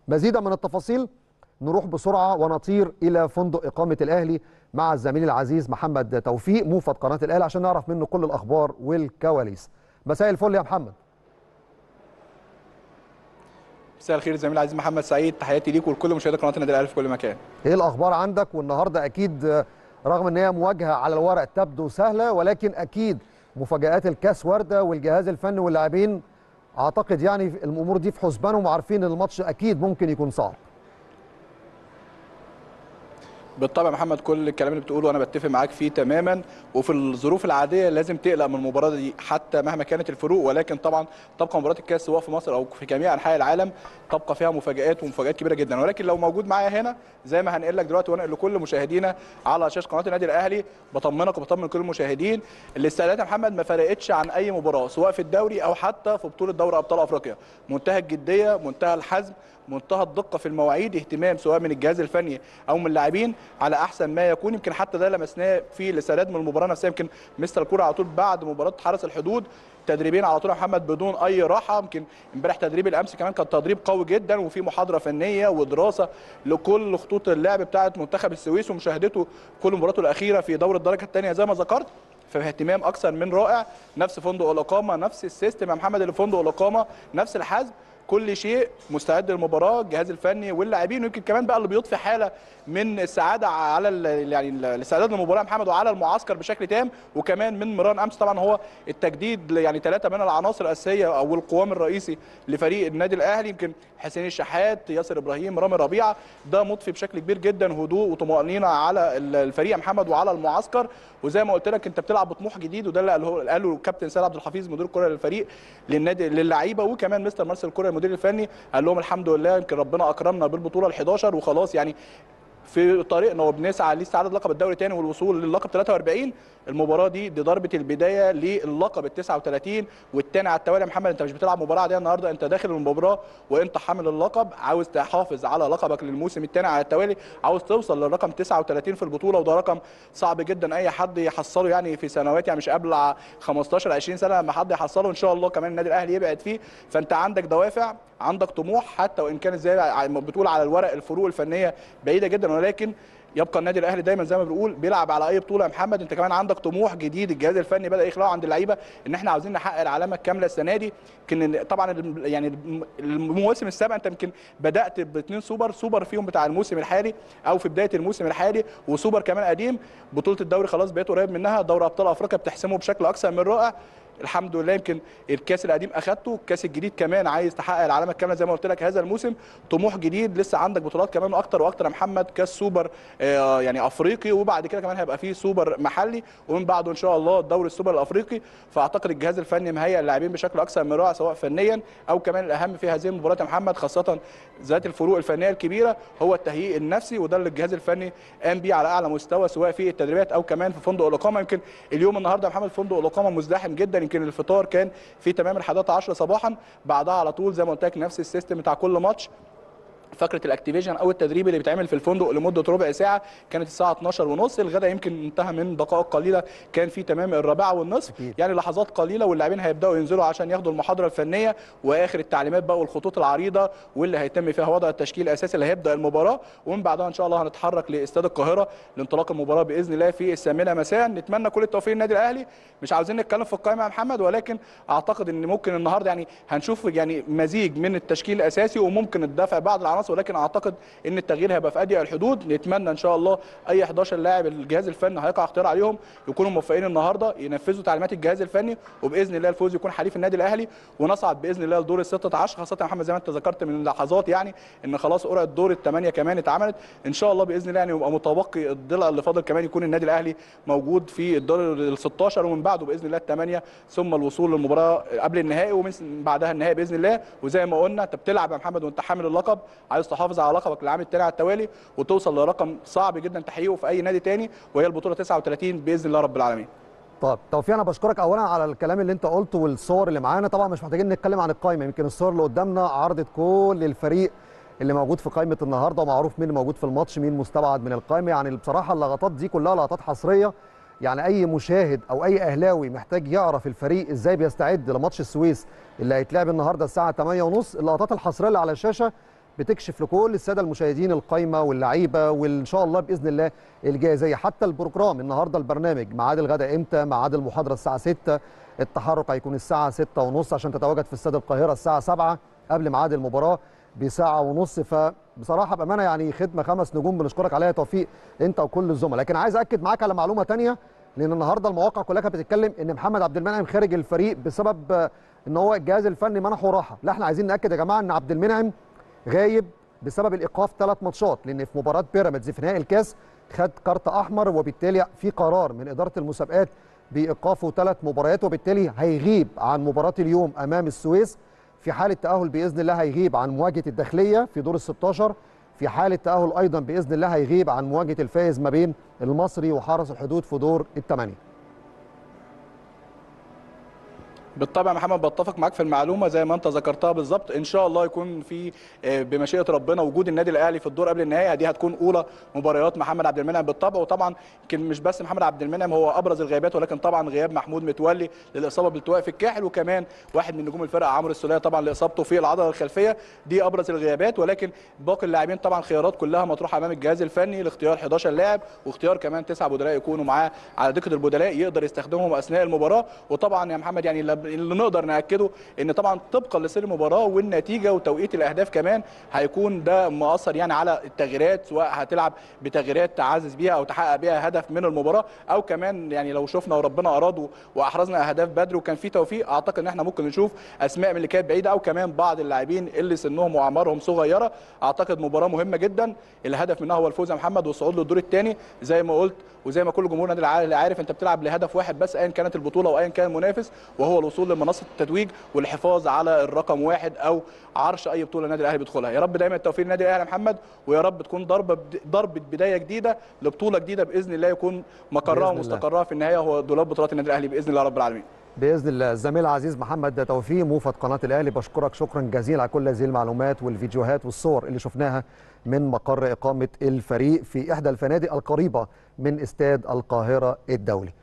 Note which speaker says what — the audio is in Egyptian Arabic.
Speaker 1: مزيدا من التفاصيل نروح بسرعه ونطير الى فندق اقامه الاهلي مع الزميل العزيز محمد توفيق موفد قناه الاهلي عشان نعرف منه كل الاخبار والكواليس مساء الفل يا محمد
Speaker 2: مساء الخير زميل العزيز محمد سعيد تحياتي ليك ولكل مشاهدي قناه النادي الاهلي في كل مكان
Speaker 1: ايه الاخبار عندك والنهارده اكيد رغم ان هي مواجهه على الورق تبدو سهله ولكن اكيد مفاجات الكاس وارده والجهاز الفني واللاعبين اعتقد يعني الامور دي في حسبانهم وعارفين ان الماتش اكيد ممكن يكون صعب
Speaker 2: بالطبع محمد كل الكلام اللي بتقوله انا بتفق معاك فيه تماما وفي الظروف العاديه لازم تقلق من المباراه دي حتى مهما كانت الفروق ولكن طبعا تبقى مباراه الكاس سواء في مصر او في جميع انحاء العالم تبقى فيها مفاجات ومفاجات كبيره جدا ولكن لو موجود معايا هنا زي ما هنقل لك دلوقتي وانقل لكل مشاهدينا على شاشه قناه النادي الاهلي بطمنك وبطمن كل المشاهدين الاستعدادات يا محمد ما فرقتش عن اي مباراه سواء في الدوري او حتى في بطوله دوري ابطال افريقيا منتهى الجديه منتهى الحزم منتهى الدقه في المواعيد اهتمام سواء من الجهاز الفني او من اللاعبين على احسن ما يكون يمكن حتى ده لمسناه في الاستعداد من المباراه نفسها يمكن مستر الكوره على طول بعد مباراه حرس الحدود تدريبين على طول يا محمد بدون اي راحه يمكن امبارح تدريب الامس كمان كان تدريب قوي جدا وفي محاضره فنيه ودراسه لكل خطوط اللعب بتاعه منتخب السويس ومشاهدته كل مباراته الاخيره في دوري الدرجه الثانيه زي ما ذكرت فاهتمام اكثر من رائع نفس فندق الاقامه نفس السيستم يا محمد اللي فندق الاقامه نفس الحزم كل شيء مستعد للمباراه الجهاز الفني واللاعبين ويمكن كمان بقى اللي بيضفي حاله من السعاده على يعني الاستعداد للمباراه يا محمد وعلى المعسكر بشكل تام وكمان من مران امس طبعا هو التجديد يعني ثلاثه من العناصر الاساسيه او القوام الرئيسي لفريق النادي الاهلي يمكن حسين الشحات ياسر ابراهيم رامي ربيعه ده مضفي بشكل كبير جدا هدوء وطمانينه على الفريق يا محمد وعلى المعسكر وزي ما قلت لك انت بتلعب بطموح جديد وده اللي قاله قاله الكابتن سيد عبد الحفيظ مدير الكره للفريق للنادي للعيبه وكمان مستر مارسيل الكره المدير الفني قال لهم الحمد لله يمكن ربنا اكرمنا بالبطوله ال11 وخلاص يعني في طريقنا وبنسعى لاستعاده لقب الدوري تاني والوصول للقب 43 المباراه دي دي ضربه البدايه للقب ال 39 والثاني على التوالي يا محمد انت مش بتلعب مباراه عاديه النهارده انت داخل المباراه وانت حامل اللقب عاوز تحافظ على لقبك للموسم الثاني على التوالي عاوز توصل للرقم 39 في البطوله وده رقم صعب جدا اي حد يحصله يعني في سنوات يعني مش قبل 15 20 سنه لما حد يحصله ان شاء الله كمان النادي الاهلي يبعد فيه فانت عندك دوافع عندك طموح حتى وان كانت زي ما بتقول على الورق الفروق الفنيه بعيده جدا ولكن يبقى النادي الاهلي دايما زي ما بنقول بيلعب على اي بطوله يا محمد انت كمان عندك طموح جديد الجهاز الفني بدا يخلقه عند اللعيبه ان احنا عاوزين نحقق العلامه الكامله السنه دي يمكن طبعا يعني المواسم السابقه انت يمكن بدات باثنين سوبر سوبر فيهم بتاع الموسم الحالي او في بدايه الموسم الحالي وسوبر كمان قديم بطوله الدوري خلاص بقيت قريب منها دوري ابطال افريقيا بتحسمه بشكل اكثر من رائع الحمد لله يمكن الكاس القديم اخدته الكاس الجديد كمان عايز تحقق العلامه الكامله زي ما قلت لك هذا الموسم طموح جديد لسه عندك بطولات كمان واكتر واكتر يا محمد كاس سوبر آه يعني افريقي وبعد كده كمان هيبقى فيه سوبر محلي ومن بعده ان شاء الله الدوري السوبر الافريقي فاعتقد الجهاز الفني مهيئ اللاعبين بشكل اكثر من رائع سواء فنيا او كمان الاهم في هذه المباراه يا محمد خاصه ذات الفروق الفنيه الكبيره هو التهيئ النفسي وده اللي الجهاز الفني قام بيه على اعلى مستوى سواء في التدريبات او كمان في فندق الاقامه يمكن اليوم النهارده يا محمد فندق الاقامه مزدحم جدا يمكن الفطار كان في تمام الحادية 10 صباحا بعدها على طول زي ما قلت لك نفس السيستم بتاع كل ماتش فقره الاكتيفيشن او التدريب اللي بيتعمل في الفندق لمده ربع ساعه كانت الساعه 12 ونص الغداء يمكن انتهى من دقائق قليله كان في تمام الرابعه والنصف
Speaker 1: أكيد.
Speaker 2: يعني لحظات قليله واللاعبين هيبداوا ينزلوا عشان ياخدوا المحاضره الفنيه واخر التعليمات بقى والخطوط العريضه واللي هيتم فيها وضع التشكيل الاساسي اللي هيبدا المباراه ومن بعدها ان شاء الله هنتحرك لاستاد القاهره لانطلاق المباراه باذن الله في الثامنه مساء نتمنى كل التوفيق للنادي الاهلي مش عاوزين نتكلم في القائمه يا محمد ولكن اعتقد ان ممكن النهارده يعني هنشوف يعني مزيج من التشكيل الاساسي وممكن الدفع بعض العناصر ولكن اعتقد ان التغيير هيبقى في اضيق الحدود نتمنى ان شاء الله اي 11 لاعب الجهاز الفني هيقع اختيار عليهم يكونوا موفقين النهارده ينفذوا تعليمات الجهاز الفني وباذن الله الفوز يكون حليف النادي الاهلي ونصعد باذن الله لدور ال 16 خاصه يا محمد زي ما انت ذكرت من لحظات يعني ان خلاص قرعه دور الثمانيه كمان اتعملت ان شاء الله باذن الله يعني يبقى متبقي الضلع اللي فاضل كمان يكون النادي الاهلي موجود في الدور ال 16 ومن بعده باذن الله الثمانيه ثم الوصول للمباراه قبل النهائي ومن بعدها النهائي باذن الله وزي ما قلنا انت بتلعب يا محمد وانت حامل اللقب عايز تحافظ على لقبك العام الثاني على التوالي وتوصل لرقم صعب جدا تحقيقه في اي نادي تاني وهي البطوله 39 باذن الله رب العالمين
Speaker 1: طب توفيق انا بشكرك اولا على الكلام اللي انت قلته والصور اللي معانا طبعا مش محتاجين نتكلم عن القائمه يمكن الصور اللي قدامنا عرضت كل الفريق اللي موجود في قائمه النهارده ومعروف مين موجود في الماتش مين مستبعد من القائمه يعني بصراحه اللقطات دي كلها لقطات حصريه يعني اي مشاهد او اي اهلاوي محتاج يعرف الفريق ازاي بيستعد لماتش السويس اللي هيتلعب النهارده الساعه 8:30 اللقطات الحصريه اللي على الشاشه بتكشف لكل الساده المشاهدين القايمه واللعيبه وان شاء الله باذن الله الجاهزيه حتى البروجرام النهارده البرنامج ميعاد الغداء امتى ميعاد المحاضره الساعه 6 التحرك هيكون الساعه 6 ونص عشان تتواجد في استاد القاهره الساعه 7 قبل ميعاد المباراه بساعه ونص فبصراحه بامانه يعني خدمه خمس نجوم بنشكرك عليها يا توفيق انت وكل الزملاء لكن عايز اكد معاك على معلومه ثانيه لان النهارده المواقع كلها كانت بتتكلم ان محمد عبد المنعم خارج الفريق بسبب آه، ان هو الجهاز الفني منحه راحه لا احنا عايزين ناكد يا جماعه ان عبد المنعم غايب بسبب الايقاف ثلاث ماتشات لان في مباراه بيراميدز في نهائي الكاس خد كارت احمر وبالتالي في قرار من اداره المسابقات بايقافه ثلاث مباريات وبالتالي هيغيب عن مباراه اليوم امام السويس في حاله تاهل باذن الله هيغيب عن مواجهه الداخليه في دور ال 16 في حاله تاهل ايضا باذن الله هيغيب عن مواجهه الفائز ما بين المصري وحرس الحدود في دور الثمانيه
Speaker 2: بالطبع يا محمد بتفق معاك في المعلومه زي ما انت ذكرتها بالظبط ان شاء الله يكون في آه، بمشيئه ربنا وجود النادي الاهلي في الدور قبل النهائي دي هتكون اولى مباريات محمد عبد المنعم بالطبع وطبعا يمكن مش بس محمد عبد المنعم هو ابرز الغيابات ولكن طبعا غياب محمود متولي للاصابه بالتواء في الكاحل وكمان واحد من نجوم الفرقه عمرو السوليه طبعا لاصابته في العضله الخلفيه دي ابرز الغيابات ولكن باقي اللاعبين طبعا خيارات كلها مطروحه امام الجهاز الفني لاختيار 11 لاعب واختيار كمان تسعه بدلاء يكونوا معاه على دكه البدلاء يقدر يستخدمهم اثناء المباراه وطبعا يا محمد يعني اللي نقدر ناكده ان طبعا طبقا لسير المباراه والنتيجه وتوقيت الاهداف كمان هيكون ده مؤثر يعني على التغييرات سواء هتلعب بتغييرات تعزز بيها او تحقق بيها هدف من المباراه او كمان يعني لو شفنا وربنا اراد واحرزنا اهداف بدري وكان في توفيق اعتقد ان احنا ممكن نشوف اسماء من اللي كانت بعيده او كمان بعض اللاعبين اللي سنهم واعمارهم صغيره اعتقد مباراه مهمه جدا الهدف منها هو الفوز يا محمد والصعود للدور الثاني زي ما قلت وزي ما كل جمهور النادي الاهلي عارف انت بتلعب لهدف واحد بس ايا كانت البطوله وايا كان المنافس وهو الوصول لمنصه التتويج والحفاظ على الرقم واحد او عرش اي بطوله النادي الاهلي بيدخلها يا رب دايما التوفيق للنادي الاهلي يا محمد ويا رب تكون ضربه ضربه بدايه جديده لبطوله جديده باذن الله يكون مقرها
Speaker 1: بإذن الله.
Speaker 2: ومستقرها في النهايه هو دولاب بطولات النادي الاهلي باذن الله رب العالمين
Speaker 1: باذن الله الزميل العزيز محمد توفيق موفد قناه الاهلي بشكرك شكرا جزيلا على كل هذه المعلومات والفيديوهات والصور اللي شفناها من مقر اقامه الفريق في احدى الفنادق القريبه من استاد القاهره الدولي